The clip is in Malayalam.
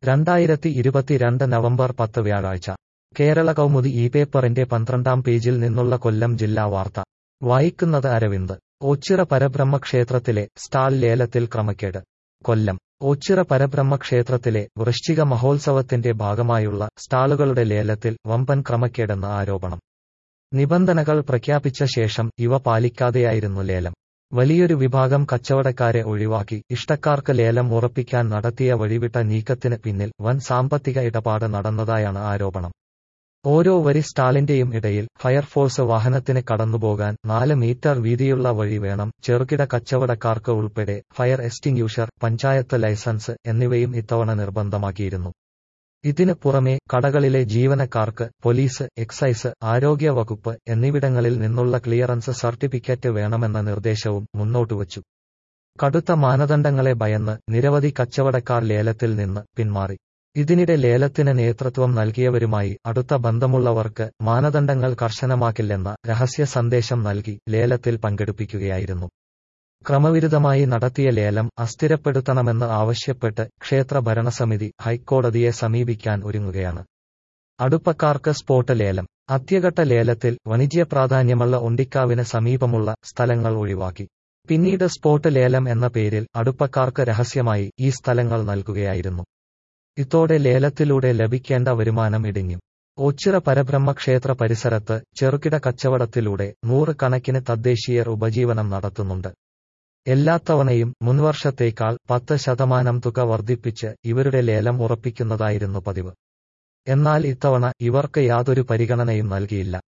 രണ്ടായിരത്തി ഇരുപത്തിരണ്ട് നവംബർ പത്ത് വ്യാഴാഴ്ച കേരള കൗമുദി ഈ പേപ്പറിന്റെ പന്ത്രണ്ടാം പേജിൽ നിന്നുള്ള കൊല്ലം ജില്ലാ വാർത്ത വായിക്കുന്നത് അരവിന്ദ് ഓച്ചിറ പരബ്രഹ്മ ക്ഷേത്രത്തിലെ സ്റ്റാൾ ലേലത്തിൽ ക്രമക്കേട് കൊല്ലം ഓച്ചിറ പരബ്രഹ്മ ക്ഷേത്രത്തിലെ വൃശ്ചിക മഹോത്സവത്തിന്റെ ഭാഗമായുള്ള സ്റ്റാളുകളുടെ ലേലത്തിൽ വമ്പൻ ക്രമക്കേടെന്ന് ആരോപണം നിബന്ധനകൾ പ്രഖ്യാപിച്ച ശേഷം ഇവ പാലിക്കാതെയായിരുന്നു ലേലം വലിയൊരു വിഭാഗം കച്ചവടക്കാരെ ഒഴിവാക്കി ഇഷ്ടക്കാർക്ക് ലേലം ഉറപ്പിക്കാൻ നടത്തിയ വഴിവിട്ട നീക്കത്തിന് പിന്നിൽ വൻ സാമ്പത്തിക ഇടപാട് നടന്നതായാണ് ആരോപണം ഓരോ വരി സ്റ്റാളിന്റെയും ഇടയിൽ ഫയർഫോഴ്സ് വാഹനത്തിന് കടന്നുപോകാൻ നാല് മീറ്റർ വീതിയുള്ള വഴി വേണം ചെറുകിട കച്ചവടക്കാർക്ക് ഉൾപ്പെടെ ഫയർ എക്സ്റ്റിങ്യൂഷർ പഞ്ചായത്ത് ലൈസൻസ് എന്നിവയും ഇത്തവണ നിർബന്ധമാക്കിയിരുന്നു ഇതിന് പുറമെ കടകളിലെ ജീവനക്കാർക്ക് പോലീസ് എക്സൈസ് ആരോഗ്യ വകുപ്പ് എന്നിവിടങ്ങളിൽ നിന്നുള്ള ക്ലിയറൻസ് സർട്ടിഫിക്കറ്റ് വേണമെന്ന നിർദ്ദേശവും മുന്നോട്ടുവച്ചു കടുത്ത മാനദണ്ഡങ്ങളെ ഭയന്ന് നിരവധി കച്ചവടക്കാർ ലേലത്തിൽ നിന്ന് പിന്മാറി ഇതിനിടെ ലേലത്തിന് നേതൃത്വം നൽകിയവരുമായി അടുത്ത ബന്ധമുള്ളവർക്ക് മാനദണ്ഡങ്ങൾ കർശനമാക്കില്ലെന്ന രഹസ്യ സന്ദേശം നൽകി ലേലത്തിൽ പങ്കെടുപ്പിക്കുകയായിരുന്നു ക്രമവിരുദ്ധമായി നടത്തിയ ലേലം അസ്ഥിരപ്പെടുത്തണമെന്ന് ആവശ്യപ്പെട്ട് ക്ഷേത്ര ഭരണസമിതി ഹൈക്കോടതിയെ സമീപിക്കാൻ ഒരുങ്ങുകയാണ് അടുപ്പക്കാർക്ക് സ്പോട്ട് ലേലം അത്യഘട്ട ലേലത്തിൽ വാണിജ്യ പ്രാധാന്യമുള്ള ഒണ്ടിക്കാവിന് സമീപമുള്ള സ്ഥലങ്ങൾ ഒഴിവാക്കി പിന്നീട് സ്പോട്ട് ലേലം എന്ന പേരിൽ അടുപ്പക്കാർക്ക് രഹസ്യമായി ഈ സ്ഥലങ്ങൾ നൽകുകയായിരുന്നു ഇതോടെ ലേലത്തിലൂടെ ലഭിക്കേണ്ട വരുമാനം ഇടിഞ്ഞു ഓച്ചിറ പരബ്രഹ്മ ക്ഷേത്ര പരിസരത്ത് ചെറുകിട കച്ചവടത്തിലൂടെ നൂറുകണക്കിന് തദ്ദേശീയർ ഉപജീവനം നടത്തുന്നുണ്ട് എല്ലാ തവണയും മുൻവർഷത്തേക്കാൾ പത്ത് ശതമാനം തുക വർദ്ധിപ്പിച്ച് ഇവരുടെ ലേലം ഉറപ്പിക്കുന്നതായിരുന്നു പതിവ് എന്നാൽ ഇത്തവണ ഇവർക്ക് യാതൊരു പരിഗണനയും നൽകിയില്ല